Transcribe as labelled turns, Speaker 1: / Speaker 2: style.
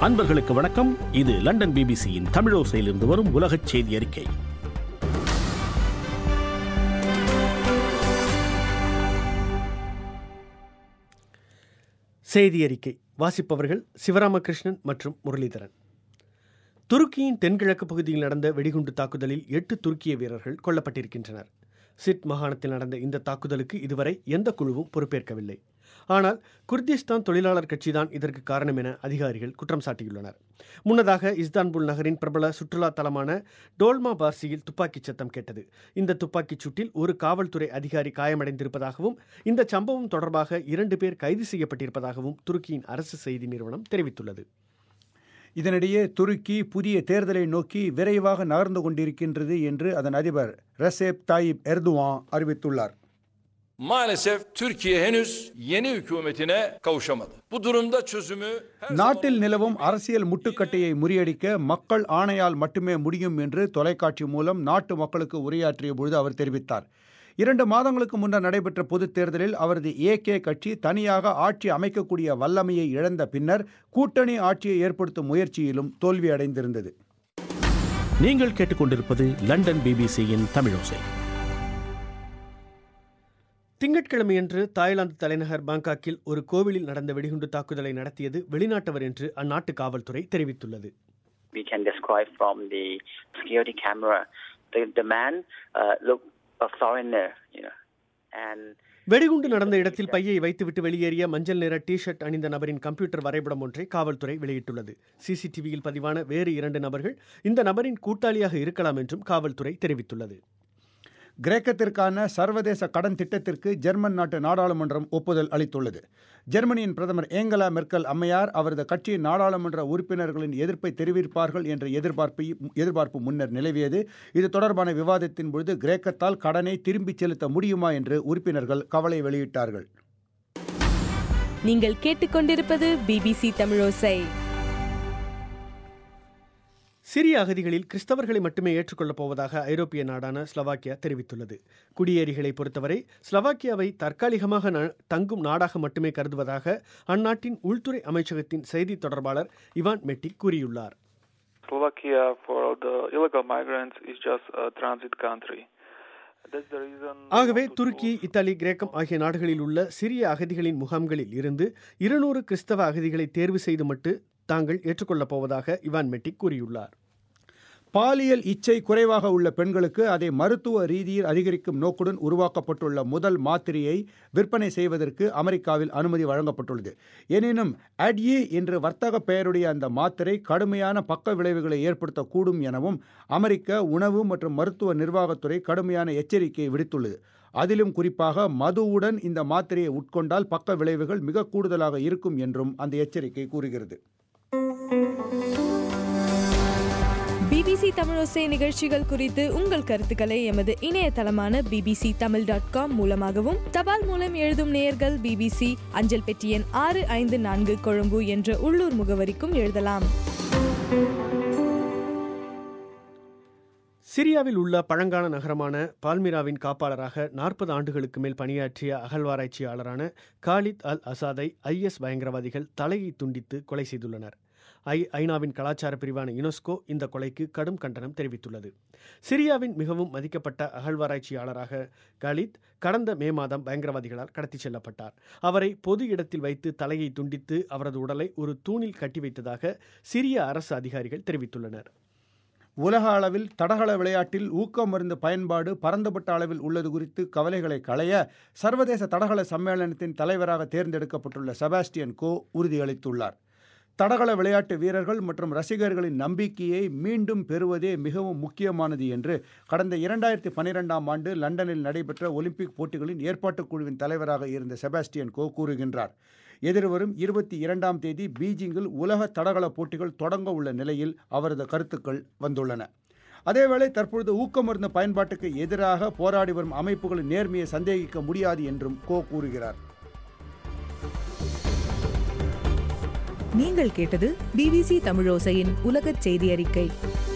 Speaker 1: அன்பர்களுக்கு வணக்கம் இது லண்டன் பிபிசியின் தமிழோசையிலிருந்து வரும் உலகச் செய்தி அறிக்கை
Speaker 2: செய்தி அறிக்கை வாசிப்பவர்கள் சிவராமகிருஷ்ணன் மற்றும் முரளிதரன் துருக்கியின் தென்கிழக்கு பகுதியில் நடந்த வெடிகுண்டு தாக்குதலில் எட்டு துருக்கிய வீரர்கள் கொல்லப்பட்டிருக்கின்றனர் சிட் மாகாணத்தில் நடந்த இந்த தாக்குதலுக்கு இதுவரை எந்த குழுவும் பொறுப்பேற்கவில்லை ஆனால் குர்திஸ்தான் தொழிலாளர் கட்சிதான் இதற்கு காரணம் என அதிகாரிகள் குற்றம் சாட்டியுள்ளனர் முன்னதாக இஸ்தான்புல் நகரின் பிரபல சுற்றுலா தலமான டோல்மா பார்சியில் துப்பாக்கிச் சத்தம் கேட்டது இந்த துப்பாக்கிச் சூட்டில் ஒரு காவல்துறை அதிகாரி காயமடைந்திருப்பதாகவும் இந்த சம்பவம் தொடர்பாக இரண்டு பேர் கைது செய்யப்பட்டிருப்பதாகவும் துருக்கியின் அரசு செய்தி நிறுவனம் தெரிவித்துள்ளது
Speaker 3: இதனிடையே துருக்கி புதிய தேர்தலை நோக்கி விரைவாக நகர்ந்து கொண்டிருக்கின்றது என்று அதன் அதிபர் ரெசேப் தாயிப் எர்துவான் அறிவித்துள்ளார்
Speaker 4: Maalesef Türkiye henüz yeni hükümetine kavuşamadı. Bu durumda çözümü her
Speaker 3: நாட்டில் நிலவும் அரசியல் முட்டுக்கட்டையை முறியடிக்க மக்கள் ஆணையால் மட்டுமே முடியும் என்று தொலைக்காட்சி மூலம் நாட்டு மக்களுக்கு உரையாற்றிய பொழுது அவர் தெரிவித்தார் இரண்டு மாதங்களுக்கு முன்னர் நடைபெற்ற பொதுத் தேர்தலில் அவரது ஏகே கட்சி தனியாக ஆட்சி அமைக்கக்கூடிய வல்லமையை இழந்த பின்னர் கூட்டணி ஆட்சியை ஏற்படுத்தும் முயற்சியிலும் தோல்வியடைந்திருந்தது
Speaker 1: நீங்கள் கேட்டுக்கொண்டிருப்பது லண்டன் பிபிசியின் தமிழோசை
Speaker 2: திங்கட்கிழமையன்று தாய்லாந்து தலைநகர் பாங்காக்கில் ஒரு கோவிலில் நடந்த வெடிகுண்டு தாக்குதலை நடத்தியது வெளிநாட்டவர் என்று அந்நாட்டு காவல்துறை தெரிவித்துள்ளது
Speaker 5: we can describe from the security camera. The, the man uh, looked a foreigner, you know, and
Speaker 2: வெடிகுண்டு நடந்த இடத்தில் பையை வைத்துவிட்டு வெளியேறிய மஞ்சள் நிற டி ஷர்ட் அணிந்த நபரின் கம்ப்யூட்டர் வரைபடம் ஒன்றை காவல்துறை வெளியிட்டுள்ளது சிசிடிவியில் பதிவான வேறு இரண்டு நபர்கள் இந்த நபரின் கூட்டாளியாக இருக்கலாம் என்றும் காவல்துறை தெரிவித்துள்ளது
Speaker 3: கிரேக்கத்திற்கான சர்வதேச கடன் திட்டத்திற்கு ஜெர்மன் நாட்டு நாடாளுமன்றம் ஒப்புதல் அளித்துள்ளது ஜெர்மனியின் பிரதமர் ஏங்கலா மெர்க்கல் அம்மையார் அவரது கட்சியின் நாடாளுமன்ற உறுப்பினர்களின் எதிர்ப்பை தெரிவிப்பார்கள் என்ற எதிர்பார்ப்பை எதிர்பார்ப்பு முன்னர் நிலவியது இது தொடர்பான விவாதத்தின் பொழுது கிரேக்கத்தால் கடனை திரும்பிச் செலுத்த முடியுமா என்று உறுப்பினர்கள் கவலை வெளியிட்டார்கள்
Speaker 6: நீங்கள் கேட்டுக்கொண்டிருப்பது பிபிசி தமிழோசை
Speaker 2: சிரிய அகதிகளில் கிறிஸ்தவர்களை மட்டுமே ஏற்றுக்கொள்ளப் போவதாக ஐரோப்பிய நாடான ஸ்லோவாக்கியா தெரிவித்துள்ளது குடியேறிகளை பொறுத்தவரை ஸ்லோவாக்கியாவை தற்காலிகமாக ந- தங்கும் நாடாக மட்டுமே கருதுவதாக அந்நாட்டின் உள்துறை அமைச்சகத்தின் செய்தி தொடர்பாளர் இவான் மெட்டிக் கூறியுள்ளார்
Speaker 7: Slovakia for the illegal migrants is just a transit country. That's the reason. we
Speaker 2: ஆகவே
Speaker 7: want to
Speaker 2: துருக்கி
Speaker 7: close-
Speaker 2: இத்தாலி கிரேக்கம் ஆகிய நாடுகளில் உள்ள சிரிய அகதிகளின் முகாம்களில் இருந்து இருநூறு கிறிஸ்தவ அகதிகளை தேர்வு செய்து மட்டு தாங்கள் ஏற்றுக்கொள்ளப் போவதாக இவான் மெட்டிக் கூறியுள்ளார்
Speaker 3: பாலியல் இச்சை குறைவாக உள்ள பெண்களுக்கு அதை மருத்துவ ரீதியில் அதிகரிக்கும் நோக்குடன் உருவாக்கப்பட்டுள்ள முதல் மாத்திரையை விற்பனை செய்வதற்கு அமெரிக்காவில் அனுமதி வழங்கப்பட்டுள்ளது எனினும் அட்யி என்ற வர்த்தக பெயருடைய அந்த மாத்திரை கடுமையான பக்க விளைவுகளை ஏற்படுத்தக்கூடும் எனவும் அமெரிக்க உணவு மற்றும் மருத்துவ நிர்வாகத்துறை கடுமையான எச்சரிக்கையை விடுத்துள்ளது அதிலும் குறிப்பாக மதுவுடன் இந்த மாத்திரையை உட்கொண்டால் பக்க விளைவுகள் மிக கூடுதலாக இருக்கும் என்றும் அந்த எச்சரிக்கை கூறுகிறது
Speaker 6: பிபிசி தமிழோசை நிகழ்ச்சிகள் குறித்து உங்கள் கருத்துக்களை எமது இணையதளமான பிபிசி தமிழ் டாட் காம் மூலமாகவும் தபால் மூலம் எழுதும் நேயர்கள் பிபிசி அஞ்சல் பெட்டி எண் ஆறு ஐந்து நான்கு கொழும்பு என்ற உள்ளூர் முகவரிக்கும் எழுதலாம்
Speaker 2: சிரியாவில் உள்ள பழங்கால நகரமான பால்மிராவின் காப்பாளராக நாற்பது ஆண்டுகளுக்கு மேல் பணியாற்றிய அகழ்வாராய்ச்சியாளரான காலித் அல் அசாதை ஐஎஸ் பயங்கரவாதிகள் தலையை துண்டித்து கொலை செய்துள்ளனர் ஐ ஐநாவின் கலாச்சார பிரிவான யுனெஸ்கோ இந்த கொலைக்கு கடும் கண்டனம் தெரிவித்துள்ளது சிரியாவின் மிகவும் மதிக்கப்பட்ட அகழ்வாராய்ச்சியாளராக காலித் கடந்த மே மாதம் பயங்கரவாதிகளால் கடத்திச் செல்லப்பட்டார் அவரை பொது இடத்தில் வைத்து தலையை துண்டித்து அவரது உடலை ஒரு தூணில் கட்டி வைத்ததாக சிரிய அரசு அதிகாரிகள் தெரிவித்துள்ளனர்
Speaker 3: உலக அளவில் தடகள விளையாட்டில் ஊக்க மருந்து பயன்பாடு பரந்துபட்ட அளவில் உள்ளது குறித்து கவலைகளை களைய சர்வதேச தடகள சம்மேளனத்தின் தலைவராக தேர்ந்தெடுக்கப்பட்டுள்ள செபாஸ்டியன் கோ உறுதியளித்துள்ளார் தடகள விளையாட்டு வீரர்கள் மற்றும் ரசிகர்களின் நம்பிக்கையை மீண்டும் பெறுவதே மிகவும் முக்கியமானது என்று கடந்த இரண்டாயிரத்தி பன்னிரெண்டாம் ஆண்டு லண்டனில் நடைபெற்ற ஒலிம்பிக் போட்டிகளின் ஏற்பாட்டுக் குழுவின் தலைவராக இருந்த செபாஸ்டியன் கோ கூறுகின்றார் எதிர்வரும் இருபத்தி இரண்டாம் தேதி பீஜிங்கில் உலக தடகள போட்டிகள் தொடங்க உள்ள நிலையில் அவரது கருத்துக்கள் வந்துள்ளன அதேவேளை தற்பொழுது ஊக்கமருந்து பயன்பாட்டுக்கு எதிராக போராடி வரும் அமைப்புகளின் நேர்மையை சந்தேகிக்க முடியாது என்றும் கோ கூறுகிறார்
Speaker 8: நீங்கள் கேட்டது பிபிசி தமிழோசையின் உலகச் செய்தி அறிக்கை